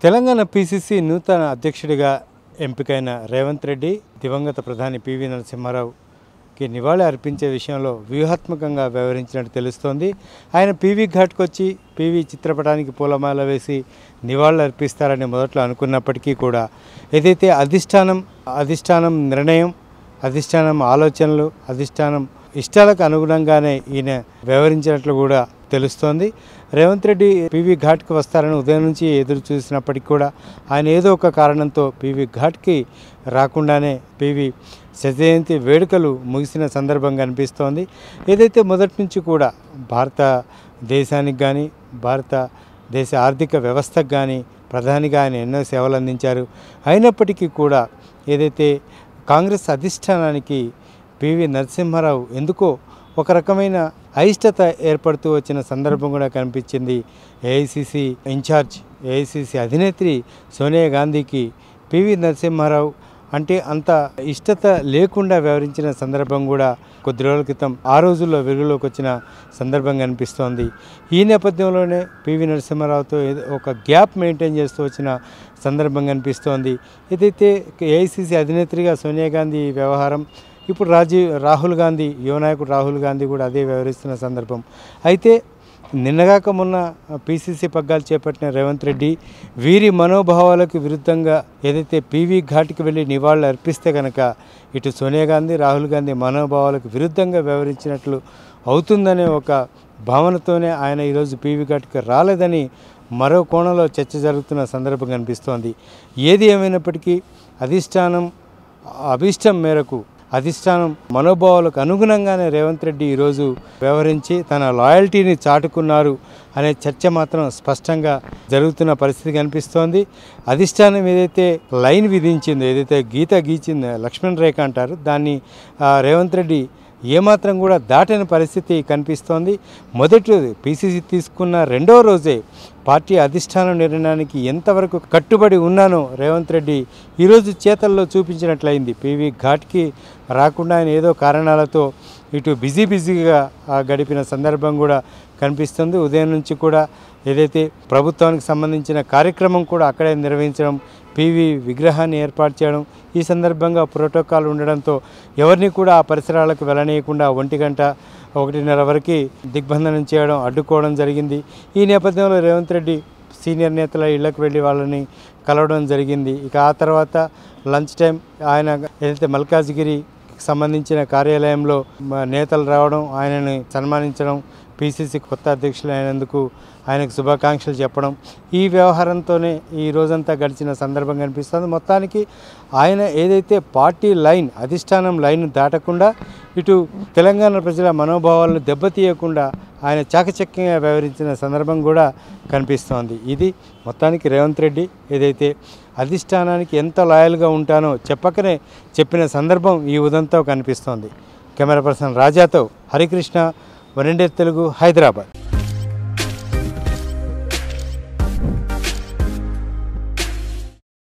Telangana PCC నూతన అధ్యక్షుడిగా ఎంపికైన రేవంత్ రెడ్డి దివంగత ప్రధాని పివి నరసింహారావుకి నివాళి అర్పించే విషయంలో వ్యూహాత్మకంగా వ్యవహరించినట్టు తెలుస్తోంది ఆయన పీవీ ఘాట్కి వచ్చి పీవీ చిత్రపటానికి పూలమాల వేసి నివాళులు అర్పిస్తారని మొదట్లో అనుకున్నప్పటికీ కూడా ఏదైతే అధిష్టానం అధిష్టానం నిర్ణయం అధిష్టానం ఆలోచనలు అధిష్టానం ఇష్టాలకు అనుగుణంగానే ఈయన వ్యవహరించినట్లు కూడా తెలుస్తోంది రేవంత్ రెడ్డి పీవీ ఘాట్కి వస్తారని ఉదయం నుంచి ఎదురు చూసినప్పటికీ కూడా ఆయన ఏదో ఒక కారణంతో పీవీ ఘాట్కి రాకుండానే పీవీ శతజయంతి వేడుకలు ముగిసిన సందర్భం కనిపిస్తోంది ఏదైతే మొదటి నుంచి కూడా భారత దేశానికి కానీ భారత దేశ ఆర్థిక వ్యవస్థకు కానీ ప్రధానిగా ఆయన ఎన్నో సేవలు అందించారు అయినప్పటికీ కూడా ఏదైతే కాంగ్రెస్ అధిష్టానానికి పివి నరసింహారావు ఎందుకో ఒక రకమైన అయిష్టత ఏర్పడుతూ వచ్చిన సందర్భం కూడా కనిపించింది ఏఐసిసి ఇన్ఛార్జ్ ఏఐసిసి అధినేత్రి సోనియా గాంధీకి పివి నరసింహారావు అంటే అంత ఇష్టత లేకుండా వ్యవహరించిన సందర్భం కూడా కొద్ది రోజుల క్రితం ఆ రోజుల్లో వెలుగులోకి వచ్చిన సందర్భం కనిపిస్తోంది ఈ నేపథ్యంలోనే పివి నరసింహారావుతో ఏదో ఒక గ్యాప్ మెయింటైన్ చేస్తూ వచ్చిన సందర్భం కనిపిస్తోంది ఏదైతే ఏఐసిసి అధినేత్రిగా సోనియా గాంధీ వ్యవహారం ఇప్పుడు రాజీవ్ రాహుల్ గాంధీ యువనాయకుడు రాహుల్ గాంధీ కూడా అదే వ్యవహరిస్తున్న సందర్భం అయితే నిన్నగాక మొన్న పీసీసీ పగ్గాలు చేపట్టిన రేవంత్ రెడ్డి వీరి మనోభావాలకు విరుద్ధంగా ఏదైతే పీవీ ఘాట్కి వెళ్ళి నివాళులు అర్పిస్తే కనుక ఇటు సోనియా గాంధీ రాహుల్ గాంధీ మనోభావాలకు విరుద్ధంగా వ్యవహరించినట్లు అవుతుందనే ఒక భావనతోనే ఆయన ఈరోజు పీవీ ఘాట్కి రాలేదని మరో కోణంలో చర్చ జరుగుతున్న సందర్భం కనిపిస్తోంది ఏది ఏమైనప్పటికీ అధిష్టానం అభిష్టం మేరకు అధిష్టానం మనోభావాలకు అనుగుణంగానే రేవంత్ రెడ్డి ఈరోజు వ్యవహరించి తన లాయల్టీని చాటుకున్నారు అనే చర్చ మాత్రం స్పష్టంగా జరుగుతున్న పరిస్థితి కనిపిస్తోంది అధిష్టానం ఏదైతే లైన్ విధించిందో ఏదైతే గీత గీచిందో లక్ష్మణ్ రేఖ అంటారు దాన్ని ఆ, రేవంత్ రెడ్డి ఏమాత్రం కూడా దాటని పరిస్థితి కనిపిస్తోంది మొదటి రోజు పీసీసీ తీసుకున్న రెండో రోజే పార్టీ అధిష్టానం నిర్ణయానికి ఎంతవరకు కట్టుబడి ఉన్నానో రేవంత్ రెడ్డి ఈరోజు చేతల్లో చూపించినట్లయింది పీవీ ఘాట్కి రాకుండా ఆయన ఏదో కారణాలతో ఇటు బిజీ బిజీగా ఆ, గడిపిన సందర్భం కూడా కనిపిస్తుంది ఉదయం నుంచి కూడా ఏదైతే ప్రభుత్వానికి సంబంధించిన కార్యక్రమం కూడా అక్కడే నిర్వహించడం పీవీ విగ్రహాన్ని ఏర్పాటు చేయడం ఈ సందర్భంగా ప్రోటోకాల్ ఉండడంతో ఎవరిని కూడా ఆ పరిసరాలకు వెళ్ళనీయకుండా ఒంటి గంట ఒకటిన్నర వరకు దిగ్బంధనం చేయడం అడ్డుకోవడం జరిగింది ఈ నేపథ్యంలో రేవంత్ రెడ్డి సీనియర్ నేతల ఇళ్లకు వెళ్ళి వాళ్ళని కలవడం జరిగింది ఇక ఆ తర్వాత లంచ్ టైం ఆయన ఏదైతే మల్కాజ్గిరి సంబంధించిన కార్యాలయంలో మ- నేతలు రావడం ఆయనని సన్మానించడం పిసిసి కొత్త అధ్యక్షులు అయినందుకు ఆయనకు శుభాకాంక్షలు చెప్పడం ఈ వ్యవహారంతోనే ఈ రోజంతా గడిచిన సందర్భం కనిపిస్తుంది మొత్తానికి ఆయన ఏదైతే పార్టీ లైన్ అధిష్టానం లైన్ దాటకుండా ఇటు తెలంగాణ ప్రజల మనోభావాలను దెబ్బతీయకుండా ఆయన చాకచక్యంగా వ్యవహరించిన సందర్భం కూడా కనిపిస్తోంది ఇది మొత్తానికి రేవంత్ రెడ్డి ఏదైతే అధిష్టానానికి ఎంత లాయల్గా ఉంటానో చెప్పకనే చెప్పిన సందర్భం ఈ ఉదంతో కనిపిస్తోంది కెమెరా పర్సన్ రాజాతో హరికృష్ణ వరండే తెలుగు హైదరాబాద్